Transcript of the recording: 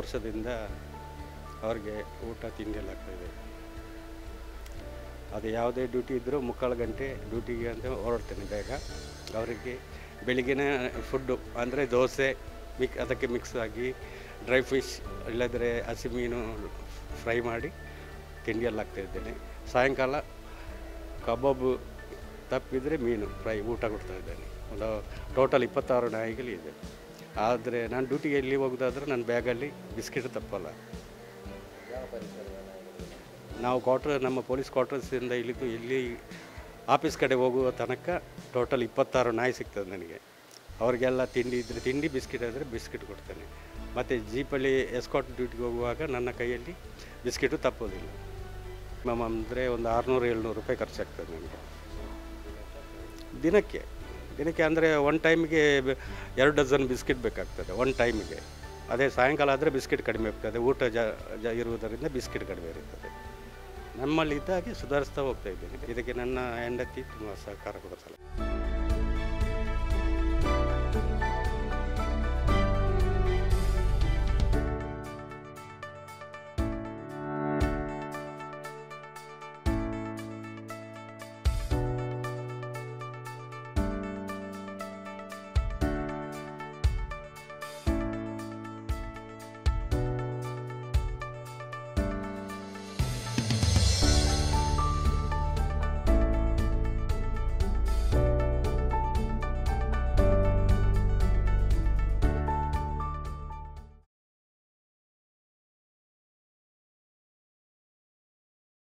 ವರ್ಷದಿಂದ ಅವ್ರಿಗೆ ಊಟ ತಿಂಡಿ ಎಲ್ಲ ಆಗ್ತಾಯಿದೆ ಅದು ಯಾವುದೇ ಡ್ಯೂಟಿ ಇದ್ದರೂ ಮುಕ್ಕಾಲು ಗಂಟೆ ಡ್ಯೂಟಿಗೆ ಅಂತ ಹೊರಡ್ತೇನೆ ಬೇಗ ಅವರಿಗೆ ಬೆಳಿಗ್ಗೆನೇ ಫುಡ್ಡು ಅಂದರೆ ದೋಸೆ ಮಿಕ್ ಅದಕ್ಕೆ ಮಿಕ್ಸ್ ಆಗಿ ಡ್ರೈ ಫಿಶ್ ಇಲ್ಲದ್ರೆ ಹಸಿ ಮೀನು ಫ್ರೈ ಮಾಡಿ ತಿಂಡಿಯೆಲ್ಲ ಹಾಕ್ತಾಯಿದ್ದೇನೆ ಸಾಯಂಕಾಲ ಕಬಾಬು ತಪ್ಪಿದರೆ ಮೀನು ಫ್ರೈ ಊಟ ಕೊಡ್ತಾ ಇದ್ದೇನೆ ಒಂದು ಟೋಟಲ್ ಇಪ್ಪತ್ತಾರು ನಾಯಿಗಳಿದೆ ಆದರೆ ನಾನು ಡ್ಯೂಟಿಗೆ ಎಲ್ಲಿ ಹೋಗೋದಾದ್ರೆ ನನ್ನ ಬ್ಯಾಗಲ್ಲಿ ಬಿಸ್ಕೆಟ್ ತಪ್ಪಲ್ಲ ನಾವು ಕ್ವಾರ್ಟರ್ ನಮ್ಮ ಪೊಲೀಸ್ ಕ್ವಾರ್ಟರ್ಸಿಂದ ಇಲ್ಲಿದ್ದು ಇಲ್ಲಿ ಆಫೀಸ್ ಕಡೆ ಹೋಗುವ ತನಕ ಟೋಟಲ್ ಇಪ್ಪತ್ತಾರು ನಾಯಿ ಸಿಗ್ತದೆ ನನಗೆ ಅವರಿಗೆಲ್ಲ ತಿಂಡಿ ಇದ್ದರೆ ತಿಂಡಿ ಬಿಸ್ಕೆಟ್ ಆದರೆ ಬಿಸ್ಕೆಟ್ ಕೊಡ್ತೇನೆ ಮತ್ತು ಜೀಪಲ್ಲಿ ಎಸ್ಕಾಟ್ ಡ್ಯೂಟಿಗೆ ಹೋಗುವಾಗ ನನ್ನ ಕೈಯಲ್ಲಿ ಬಿಸ್ಕೆಟು ತಪ್ಪೋದಿಲ್ಲ ಮ್ಯಾಮ್ ಅಂದರೆ ಒಂದು ಆರುನೂರು ಏಳ್ನೂರು ರೂಪಾಯಿ ಖರ್ಚಾಗ್ತದೆ ನನಗೆ ದಿನಕ್ಕೆ ದಿನಕ್ಕೆ ಅಂದರೆ ಒನ್ ಟೈಮಿಗೆ ಎರಡು ಡಜನ್ ಬಿಸ್ಕೆಟ್ ಬೇಕಾಗ್ತದೆ ಒನ್ ಟೈಮಿಗೆ ಅದೇ ಸಾಯಂಕಾಲ ಆದರೆ ಬಿಸ್ಕೆಟ್ ಕಡಿಮೆ ಆಗ್ತದೆ ಊಟ ಜ ಜ ಇರುವುದರಿಂದ ಬಿಸ್ಕೆಟ್ ಕಡಿಮೆ ಇರುತ್ತದೆ ನಮ್ಮಲ್ಲಿ ಇದ್ದಾಗೆ ಸುಧಾರಿಸ್ತಾ ಹೋಗ್ತಾ ಇದ್ದೇನೆ ಇದಕ್ಕೆ ನನ್ನ ಹೆಂಡತಿ ತುಂಬ ಸಹಕಾರ ಕೊಡುತ್ತಲ್ಲ